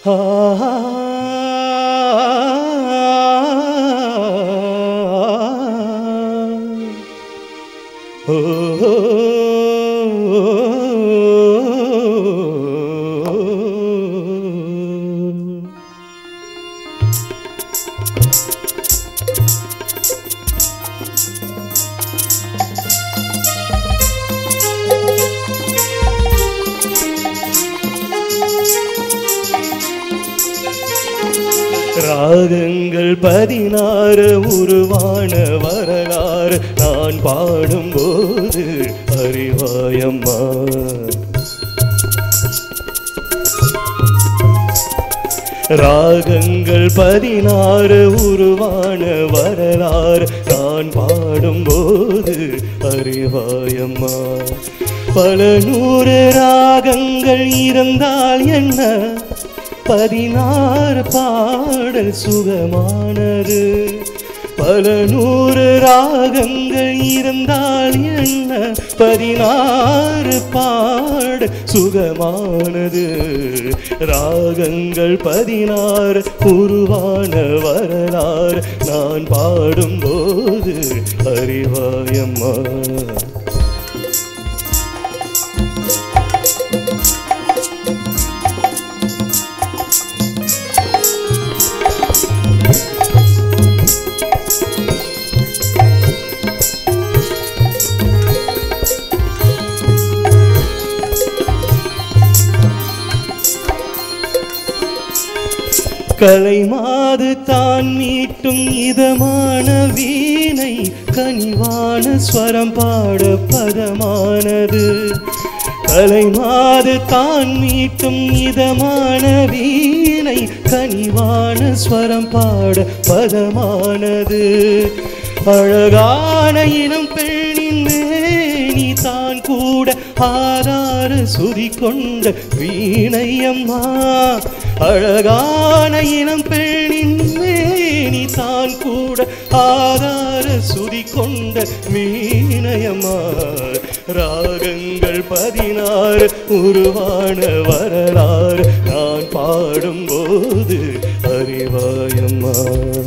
ராகங்கள் பதினாறு உருவான வரலாறு நான் பாடும்போது அறிவாயம்மா ராகங்கள் பதினாறு உருவான வரலாறு நான் பாடும்போது அறிவாயம்மா பல நூறு ராகங்கள் இருந்தால் என்ன பதினாறு பாடல் சுகமானது பல நூறு ராகங்கள் இருந்தால் என்ன பதினாறு பாட சுகமானது ராகங்கள் பதினாறு உருவான வரலாறு நான் பாடும்போது அறிவாயம்மா கலை மாது தான் மீட்டும் இதமான வீணை கனிவான ஸ்வரம் பாட பதமானது கலை மாது தான் மீட்டும் இதமான வீணை கனிவான ஸ்வரம் பாட பதமானது அழகான இனம் பெண்ணின் மேனி தான் கூட ஆதார சுதி கொண்ட வீணையம்மா அழகான இனம் பெண்ணின் மேனி தான் கூட ஆதார சுதி கொண்ட வீணையம்மா ராகங்கள் பதினாறு உருவான வரலாறு நான் பாடும்போது அறிவாயம்மா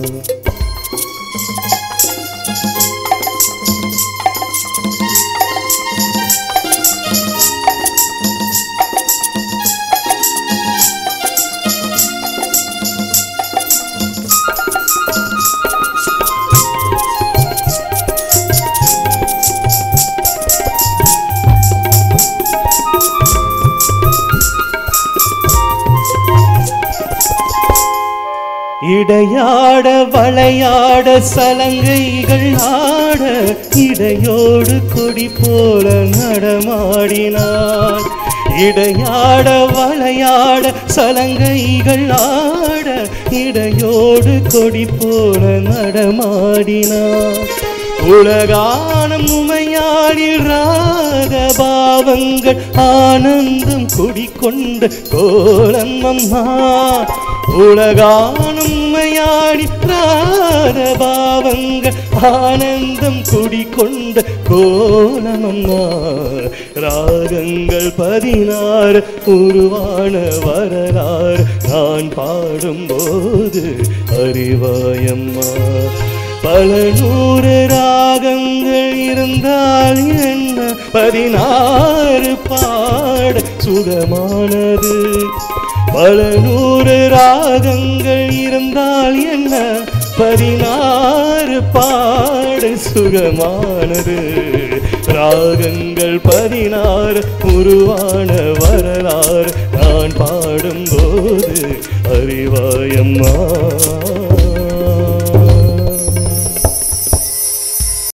இடையாட வளையாட சலங்கைகள் ஆட இடையோடு கொடி போல நடமாடினார் இடையாட வளையாட சலங்கைகள் ஆட இடையோடு கொடி போல நடமாடினார் உலகானம் உமையாடில் ராக பாவங்கள் ஆனந்தம் குடிக்கொண்ட கோலம் அம்மா உலகானம் உமையாடி ராக பாவங்கள் ஆனந்தம் குடிக்கொண்ட கோலம் அம்மா ராகங்கள் பதினாறு உருவான வரலாறு நான் பாடும்போது அறிவாயம்மா பல நூறு ராகங்கள் இருந்தால் என்ன பதினாறு பாட சுகமானது பல நூறு ராகங்கள் இருந்தால் என்ன பதினாறு பாட சுகமானது ராகங்கள் பதினாறு உருவான வரலாறு நான் பாடும்போது அறிவாயம்மா